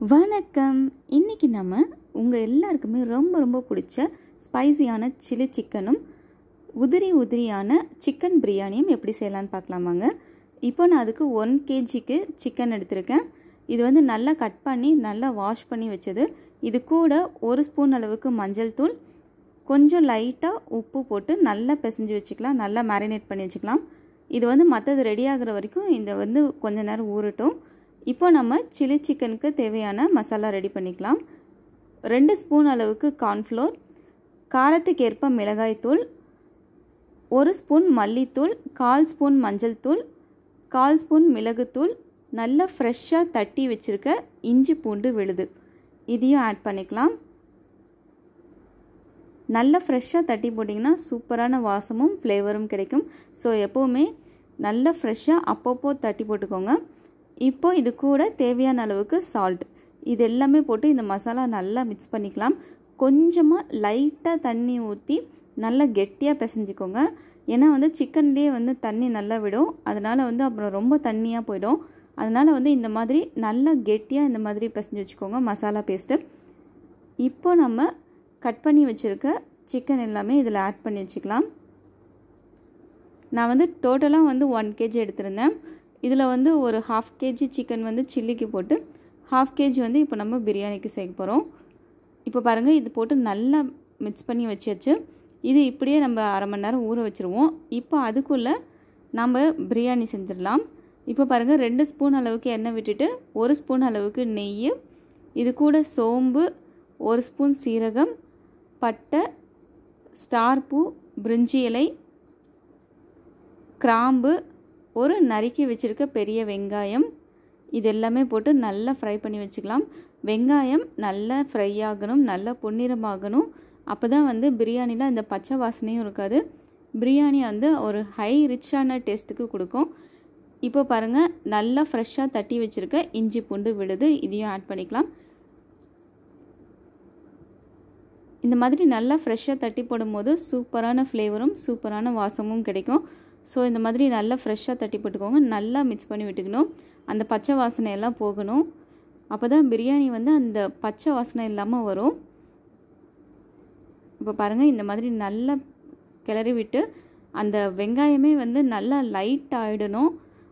வணக்கம் இன்றைக்கி நம்ம உங்கள் எல்லாருக்குமே ரொம்ப ரொம்ப பிடிச்ச ஸ்பைசியான சில்லி சிக்கனும் உதிரி உதிரியான சிக்கன் பிரியாணியும் எப்படி செய்யலான்னு பார்க்கலாமாங்க இப்போ நான் அதுக்கு ஒன் கேஜிக்கு சிக்கன் எடுத்திருக்கேன் இது வந்து நல்லா கட் பண்ணி நல்லா வாஷ் பண்ணி வச்சது இது கூட ஒரு ஸ்பூன் அளவுக்கு மஞ்சள் தூள் கொஞ்சம் லைட்டாக உப்பு போட்டு நல்லா பிசைஞ்சு வச்சுக்கலாம் நல்லா மேரினேட் பண்ணி வச்சுக்கலாம் இது வந்து மற்றது ரெடி ஆகிற வரைக்கும் இந்த வந்து கொஞ்ச நேரம் ஊறட்டும் இப்போ நம்ம சில்லி சிக்கனுக்கு தேவையான மசாலா ரெடி பண்ணிக்கலாம் ரெண்டு ஸ்பூன் அளவுக்கு கார்ன்ஃப்ளோர் காரத்துக்கு ஏற்ப மிளகாய்த்தூள் ஒரு ஸ்பூன் மல்லித்தூள் கால் ஸ்பூன் மஞ்சள் தூள் கால் ஸ்பூன் மிளகுத்தூள் நல்லா ஃப்ரெஷ்ஷாக தட்டி வச்சுருக்க இஞ்சி பூண்டு விழுது இதையும் ஆட் பண்ணிக்கலாம் நல்லா ஃப்ரெஷ்ஷாக தட்டி போட்டிங்கன்னா சூப்பரான வாசமும் ஃப்ளேவரும் கிடைக்கும் ஸோ எப்போவுமே நல்லா ஃப்ரெஷ்ஷாக அப்பப்போ தட்டி போட்டுக்கோங்க இப்போ இது கூட தேவையான அளவுக்கு சால்ட் இது எல்லாமே போட்டு இந்த மசாலா நல்லா மிக்ஸ் பண்ணிக்கலாம் கொஞ்சமாக லைட்டாக தண்ணி ஊற்றி நல்லா கெட்டியாக பிசைஞ்சிக்கோங்க ஏன்னா வந்து சிக்கன்லேயே வந்து தண்ணி நல்லா விடும் அதனால் வந்து அப்புறம் ரொம்ப தண்ணியாக போயிடும் அதனால் வந்து இந்த மாதிரி நல்லா கெட்டியாக இந்த மாதிரி பிசைஞ்சு வச்சுக்கோங்க மசாலா பேஸ்ட்டு இப்போ நம்ம கட் பண்ணி வச்சுருக்க சிக்கன் எல்லாமே இதில் ஆட் பண்ணி வச்சுக்கலாம் நான் வந்து டோட்டலாக வந்து ஒன் கேஜி எடுத்திருந்தேன் இதில் வந்து ஒரு ஹாஃப் கேஜி சிக்கன் வந்து சில்லிக்கு போட்டு ஹாஃப் கேஜி வந்து இப்போ நம்ம பிரியாணிக்கு சேர்க்க போகிறோம் இப்போ பாருங்கள் இது போட்டு நல்லா மிக்ஸ் பண்ணி வச்சாச்சு இது இப்படியே நம்ம அரை மணி நேரம் ஊற வச்சுருவோம் இப்போ அதுக்குள்ளே நம்ம பிரியாணி செஞ்சிடலாம் இப்போ பாருங்கள் ரெண்டு ஸ்பூன் அளவுக்கு எண்ணெய் விட்டுட்டு ஒரு ஸ்பூன் அளவுக்கு நெய் இது கூட சோம்பு ஒரு ஸ்பூன் சீரகம் பட்டை ஸ்டார் பூ பிரிஞ்சி இலை கிராம்பு ஒரு நறுக்கி வச்சுருக்க பெரிய வெங்காயம் இது எல்லாமே போட்டு நல்லா ஃப்ரை பண்ணி வச்சுக்கலாம் வெங்காயம் நல்லா ஃப்ரை ஆகணும் நல்லா பொன்னிறமாகணும் அப்போ தான் வந்து பிரியாணியில் இந்த பச்சை வாசனையும் இருக்காது பிரியாணி வந்து ஒரு ஹை ரிச்சான டேஸ்ட்டுக்கு கொடுக்கும் இப்போ பாருங்கள் நல்லா ஃப்ரெஷ்ஷாக தட்டி வச்சுருக்க இஞ்சி பூண்டு விழுது இதையும் ஆட் பண்ணிக்கலாம் இந்த மாதிரி நல்லா ஃப்ரெஷ்ஷாக தட்டி போடும்போது சூப்பரான ஃப்ளேவரும் சூப்பரான வாசமும் கிடைக்கும் ஸோ இந்த மாதிரி நல்லா ஃப்ரெஷ்ஷாக தட்டி போட்டுக்கோங்க நல்லா மிக்ஸ் பண்ணி விட்டுக்கணும் அந்த பச்சை வாசனை எல்லாம் போகணும் அப்போ தான் பிரியாணி வந்து அந்த பச்சை வாசனை இல்லாமல் வரும் இப்போ பாருங்கள் இந்த மாதிரி நல்லா கிளறி விட்டு அந்த வெங்காயமே வந்து நல்லா லைட் ஆகிடணும்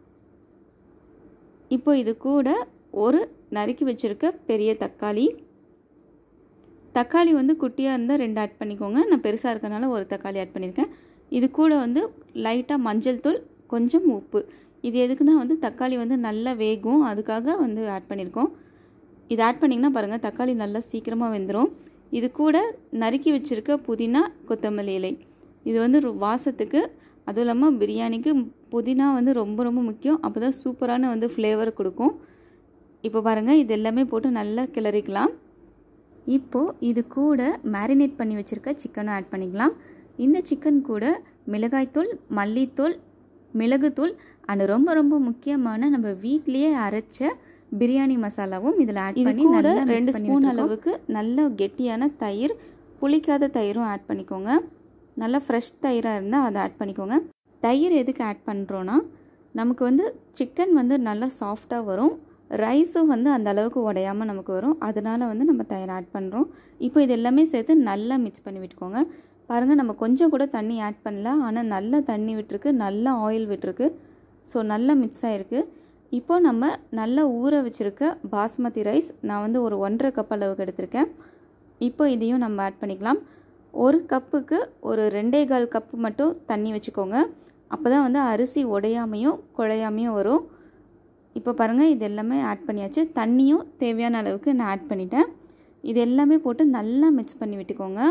இப்போ இது கூட ஒரு நறுக்கி வச்சுருக்க பெரிய தக்காளி தக்காளி வந்து குட்டியாக இருந்தால் ரெண்டு ஆட் பண்ணிக்கோங்க நான் பெருசாக இருக்கனால ஒரு தக்காளி ஆட் பண்ணியிருக்கேன் இது கூட வந்து லைட்டாக மஞ்சள் தூள் கொஞ்சம் உப்பு இது எதுக்குன்னா வந்து தக்காளி வந்து நல்லா வேகும் அதுக்காக வந்து ஆட் பண்ணியிருக்கோம் இது ஆட் பண்ணிங்கன்னா பாருங்கள் தக்காளி நல்லா சீக்கிரமாக வெந்துடும் இது கூட நறுக்கி வச்சுருக்க புதினா கொத்தமல்லி இலை இது வந்து வாசத்துக்கு அதுவும் இல்லாமல் பிரியாணிக்கு புதினா வந்து ரொம்ப ரொம்ப முக்கியம் அப்போ தான் சூப்பரான வந்து ஃப்ளேவர் கொடுக்கும் இப்போ பாருங்கள் இது எல்லாமே போட்டு நல்லா கிளறிக்கலாம் இப்போது இது கூட மேரினேட் பண்ணி வச்சுருக்க சிக்கனும் ஆட் பண்ணிக்கலாம் இந்த சிக்கன் கூட மிளகாய்த்தூள் மல்லித்தூள் மிளகுத்தூள் அண்ட் ரொம்ப ரொம்ப முக்கியமான நம்ம வீட்லேயே அரைச்ச பிரியாணி மசாலாவும் இதில் ஆட் பண்ணி நல்லா ரெண்டு ஸ்பூன் அளவுக்கு நல்ல கெட்டியான தயிர் புளிக்காத தயிரும் ஆட் பண்ணிக்கோங்க நல்லா ஃப்ரெஷ் தயிராக இருந்தால் அதை ஆட் பண்ணிக்கோங்க தயிர் எதுக்கு ஆட் பண்ணுறோன்னா நமக்கு வந்து சிக்கன் வந்து நல்லா சாஃப்டாக வரும் ரைஸும் வந்து அந்த அளவுக்கு உடையாமல் நமக்கு வரும் அதனால் வந்து நம்ம தயிர் ஆட் பண்ணுறோம் இப்போ இது எல்லாமே சேர்த்து நல்லா மிக்ஸ் பண்ணி விட்டுக்கோங்க பாருங்கள் நம்ம கொஞ்சம் கூட தண்ணி ஆட் பண்ணல ஆனால் நல்லா தண்ணி விட்டுருக்கு நல்லா ஆயில் விட்டுருக்கு ஸோ நல்லா மிக்ஸ் ஆகிருக்கு இப்போ நம்ம நல்லா ஊற வச்சுருக்க பாஸ்மதி ரைஸ் நான் வந்து ஒரு ஒன்றரை கப் அளவுக்கு எடுத்திருக்கேன் இப்போ இதையும் நம்ம ஆட் பண்ணிக்கலாம் ஒரு கப்புக்கு ஒரு ரெண்டே கால் கப்பு மட்டும் தண்ணி வச்சுக்கோங்க அப்போ தான் வந்து அரிசி உடையாமையும் குழையாமையும் வரும் இப்போ பாருங்கள் இது எல்லாமே ஆட் பண்ணியாச்சு தண்ணியும் தேவையான அளவுக்கு நான் ஆட் பண்ணிட்டேன் இது எல்லாமே போட்டு நல்லா மிக்ஸ் பண்ணி விட்டுக்கோங்க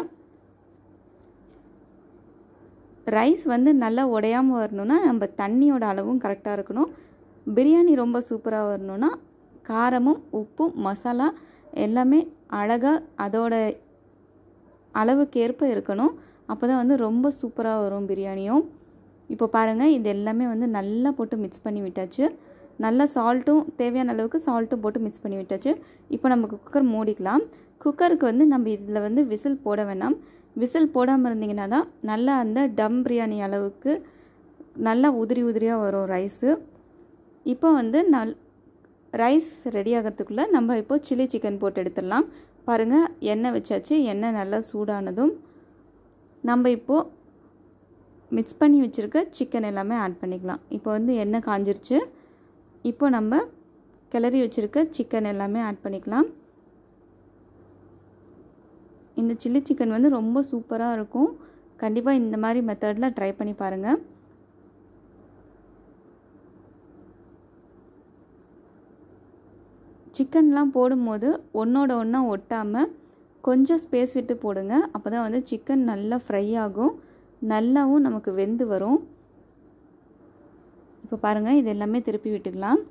ரைஸ் வந்து நல்லா உடையாமல் வரணுன்னா நம்ம தண்ணியோட அளவும் கரெக்டாக இருக்கணும் பிரியாணி ரொம்ப சூப்பராக வரணுன்னா காரமும் உப்பும் மசாலா எல்லாமே அழகாக அதோட அளவுக்கேற்ப இருக்கணும் அப்போ தான் வந்து ரொம்ப சூப்பராக வரும் பிரியாணியும் இப்போ பாருங்கள் இது எல்லாமே வந்து நல்லா போட்டு மிக்ஸ் பண்ணி விட்டாச்சு நல்லா சால்ட்டும் தேவையான அளவுக்கு சால்ட்டும் போட்டு மிக்ஸ் பண்ணி விட்டாச்சு இப்போ நம்ம குக்கர் மூடிக்கலாம் குக்கருக்கு வந்து நம்ம இதில் வந்து விசில் போட வேணாம் விசில் போடாமல் இருந்தீங்கன்னா தான் நல்லா அந்த டம் பிரியாணி அளவுக்கு நல்லா உதிரி உதிரியாக வரும் ரைஸு இப்போ வந்து நல் ரைஸ் ரெடி ஆகிறதுக்குள்ளே நம்ம இப்போது சில்லி சிக்கன் போட்டு எடுத்துடலாம் பாருங்கள் எண்ணெய் வச்சாச்சு எண்ணெய் நல்லா சூடானதும் நம்ம இப்போது மிக்ஸ் பண்ணி வச்சுருக்க சிக்கன் எல்லாமே ஆட் பண்ணிக்கலாம் இப்போ வந்து எண்ணெய் காஞ்சிருச்சு இப்போ நம்ம கிளறி வச்சுருக்க சிக்கன் எல்லாமே ஆட் பண்ணிக்கலாம் இந்த சில்லி சிக்கன் வந்து ரொம்ப சூப்பராக இருக்கும் கண்டிப்பாக இந்த மாதிரி மெத்தடில் ட்ரை பண்ணி பாருங்கள் சிக்கன்லாம் போடும்போது ஒன்றோட ஒன்றா ஒட்டாமல் கொஞ்சம் ஸ்பேஸ் விட்டு போடுங்க அப்போ தான் வந்து சிக்கன் நல்லா ஃப்ரை ஆகும் நல்லாவும் நமக்கு வெந்து வரும் இப்போ பாருங்கள் இது எல்லாமே திருப்பி விட்டுக்கலாம்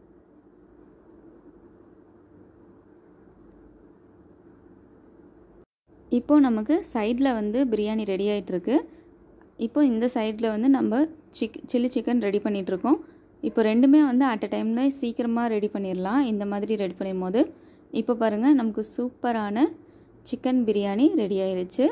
இப்போது நமக்கு சைடில் வந்து பிரியாணி ரெடி ஆகிட்டுருக்கு இப்போ இந்த சைடில் வந்து நம்ம சிக் சில்லி சிக்கன் ரெடி பண்ணிகிட்ருக்கோம் இப்போ ரெண்டுமே வந்து அட் அ டைமில் சீக்கிரமாக ரெடி பண்ணிடலாம் இந்த மாதிரி ரெடி பண்ணும் போது இப்போ பாருங்கள் நமக்கு சூப்பரான சிக்கன் பிரியாணி ரெடி ஆயிடுச்சு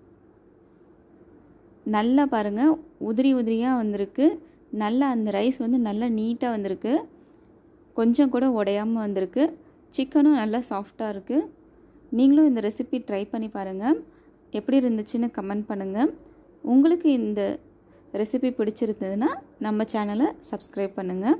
நல்லா பாருங்கள் உதிரி உதிரியாக வந்திருக்கு நல்லா அந்த ரைஸ் வந்து நல்லா நீட்டாக வந்திருக்கு கொஞ்சம் கூட உடையாமல் வந்திருக்கு சிக்கனும் நல்லா சாஃப்டாக இருக்குது நீங்களும் இந்த ரெசிபி ட்ரை பண்ணி பாருங்கள் எப்படி இருந்துச்சுன்னு கமெண்ட் பண்ணுங்கள் உங்களுக்கு இந்த ரெசிபி பிடிச்சிருந்ததுன்னா நம்ம சேனலை சப்ஸ்கிரைப் பண்ணுங்கள்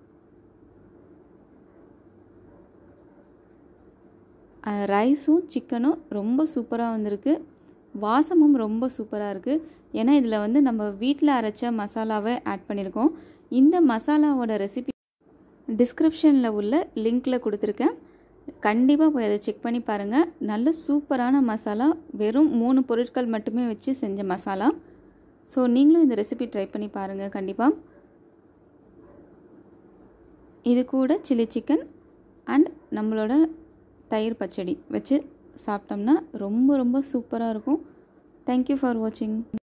ரைஸும் சிக்கனும் ரொம்ப சூப்பராக வந்திருக்கு வாசமும் ரொம்ப சூப்பராக இருக்குது ஏன்னா இதில் வந்து நம்ம வீட்டில் அரைச்ச மசாலாவை ஆட் பண்ணியிருக்கோம் இந்த மசாலாவோட ரெசிபி டிஸ்கிரிப்ஷனில் உள்ள லிங்க்கில் கொடுத்துருக்கேன் கண்டிப்பாக போய் அதை செக் பண்ணி பாருங்கள் நல்ல சூப்பரான மசாலா வெறும் மூணு பொருட்கள் மட்டுமே வச்சு செஞ்ச மசாலா ஸோ நீங்களும் இந்த ரெசிபி ட்ரை பண்ணி பாருங்கள் கண்டிப்பாக இது கூட சில்லி சிக்கன் அண்ட் நம்மளோட தயிர் பச்சடி வச்சு சாப்பிட்டோம்னா ரொம்ப ரொம்ப சூப்பராக இருக்கும் தேங்க்யூ ஃபார் வாட்சிங்